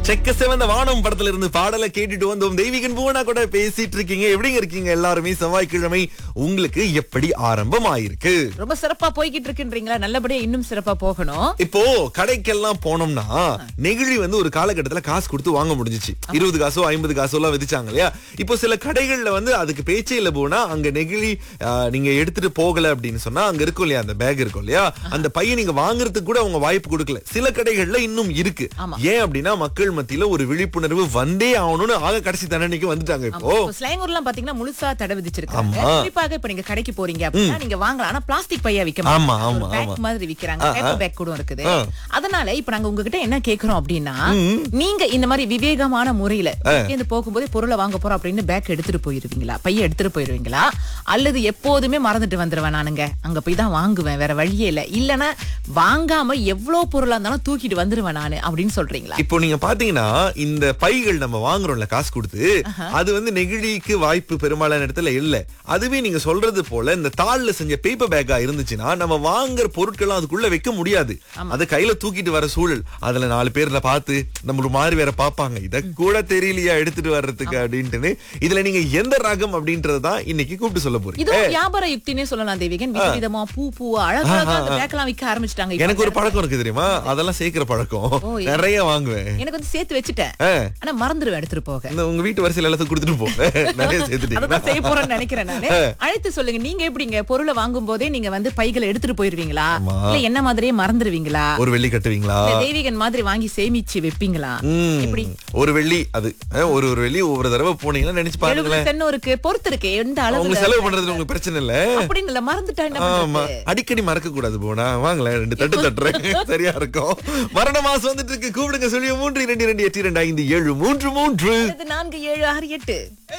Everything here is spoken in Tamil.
செக்க சிவந்த வானம் படத்துல இருந்து பாடலை கேட்டுட்டு வந்தோம் தெய்வீகன் பூவனா கூட பேசிட்டு இருக்கீங்க எப்படிங்க இருக்கீங்க எல்லாருமே செவ்வாய்க்கிழமை உங்களுக்கு எப்படி ஆரம்பம் ஆயிருக்கு ரொம்ப சிறப்பா போய்கிட்டு இருக்குன்றீங்களா நல்லபடியா இன்னும் சிறப்பா போகணும் இப்போ கடைக்கெல்லாம் போனோம்னா நெகிழி வந்து ஒரு காலகட்டத்துல காசு கொடுத்து வாங்க முடிஞ்சுச்சு இருபது காசோ ஐம்பது காசோ எல்லாம் விதிச்சாங்க இல்லையா இப்போ சில கடைகள்ல வந்து அதுக்கு பேச்சே இல்ல போனா அங்க நெகிழி ஆ, நீங்க எடுத்துட்டு போகல அப்படின்னு சொன்னா அங்க இருக்கும் இல்லையா அந்த பேக் இருக்கும் இல்லையா அந்த பையன் நீங்க வாங்குறதுக்கு கூட அவங்க வாய்ப்பு கொடுக்கல சில கடைகள்ல இன்னும் இருக்கு ஆமா. ஏன் அப்படின்னா மக்கள் மத்தியில ஒரு விழிப்புணர்வு வந்தே ஆகணும்னு ஆக கடைசி தண்டனைக்கு வந்துட்டாங்க இப்போ ஸ்லாங்கூர்லாம் பாத்தீங்கன்னா முழுசா தடை விதிச்சிருக்காங்க ஆமா. குறிப்பாக இப்ப நீங்க கடைக்கு போறீங்க அப்படின்னா நீங்க வாங்கலாம் ஆனா பிளாஸ்டிக் பையா விக்க ஆமா, ஆமா, பேக் ஆமா. மாதிரி விக்கிறாங்க பேப்பர் பேக் கூட இருக்குது ஆ. அதனால இப்ப நாங்க உங்ககிட்ட என்ன கேக்குறோம் அப்படின்னா நீங்க இந்த மாதிரி விவேகமான முறையில இருந்து போகும்போதே பொருளை வாங்க போறோம் அப்படின்னு பேக் எடுத்துட்டு போயிருவீங்களா பைய எடுத்துட்டு போயிருவீங்களா அல்லது எப்போதுமே மறந்துட்டு வந்துருவேன் நானுங்க அங்க போய் தான் வாங்குவேன் வேற வழியே இல்ல இல்லனா வாங்காம எவ்வளவு பொருளா இருந்தாலும் தூக்கிட்டு வந்துருவேன் நானு அப்படின்னு சொல்றீங்களா இப்போ நீங்க பாத்தீங்கன்னா இந்த பைகள் நம்ம வாங்குறோம்ல காசு கொடுத்து அது வந்து நெகிழிக்கு வாய்ப்பு பெரும்பாலான இடத்துல இல்ல அதுவே நீங்க சொல்றது போல இந்த தாள்ல செஞ்ச பேப்பர் பேக்கா இருந்துச்சுன்னா நம்ம வாங்குற பொருட்கள் அதுக்குள்ள வைக்க முடியாது அதை கையில தூக்கிட்டு வர சூழல் அதுல நாலு பேர்ல பார்த்து நம்ம ஒரு மாதிரி வேற பாப்பாங்க இத கூட தெரியலையா எடுத்துட்டு வர்றதுக்கு அப்படின்ட்டு இதுல நீங்க எந்த ரகம் அப்படின்றதான் இன்னைக்கு கூப்பிட்டு சொல்ல போறீங்க இதுவும் வியாபார யுக்தினே சொல்லலாம் தேவிகன் விதவிதமா பூ பூவா அழகழகா அந்த பேக்கெல்லாம் விற்க ஆரம்பிச்சிட்டாங்க இப்ப. எனக்கு ஒரு பழக்கம் இருக்கு தெரியுமா அதெல்லாம் சேர்க்கிற பழக்கம் ஓ, நிறைய வாங்குவேன் எனக்கு வந்து சேர்த்து வச்சுட்டேன் ஆ. ஆனா மறந்துடுவேன் எடுத்துட்டு போக இந்த உங்க வீட்டு வரிசையில எல்லாத்தையும் கொடுத்துட்டு போ நிறைய சேர்த்துட்டீங்க அதான் செய்ய போறேன்னு நினைக்கிறேன் நானு அழைத்து சொல்லுங்க நீங்க எப்படிங்க பொருளை வாங்கும் போதே நீங்க வந்து பைகளை எடுத்துட்டு போயிருவீங்களா ஆமா. இல்ல என்ன மாதிரியே மறந்துடுவீங்களா ஒரு வெள்ளி கட்டுவீங்களா இல்ல தெய்வீகன் மாதிரி வாங்கி சேமிச்சு வைப்பீங்களா ம். எப்படி ஒரு வெள்ளி அது அஹ், ஒரு ஒரு வெள்ளி ஒவ்வொரு தடவை போனீங்கன்னா நினைச்சு எழுபது பாருங்களேன் சென்னூருக்கு பொறுத்து இருக்கு எந்த உங்களுக்கு அளவுல செலவு பண்றதுல உங்களுக்கு பிரச்சனை இல்ல அப்படின்னு இல்ல மறந்துட்டா என்ன ஆமா பண்றது? அடிக்கடி மறக்க கூடாது போனா வாங்களேன் ரெண்டு தட்டு தட்டுறேன் சரியா இருக்கும் மரண மாசம் வந்துட்டு இருக்கு கூப்பிடுங்க சொல்லி மூன்று இரண்டு இரண்டு எட்டு இரண்டு ஐந்து ஏழு மூன்று மூன்று இது நான்கு ஏழு ஆறு எட்டு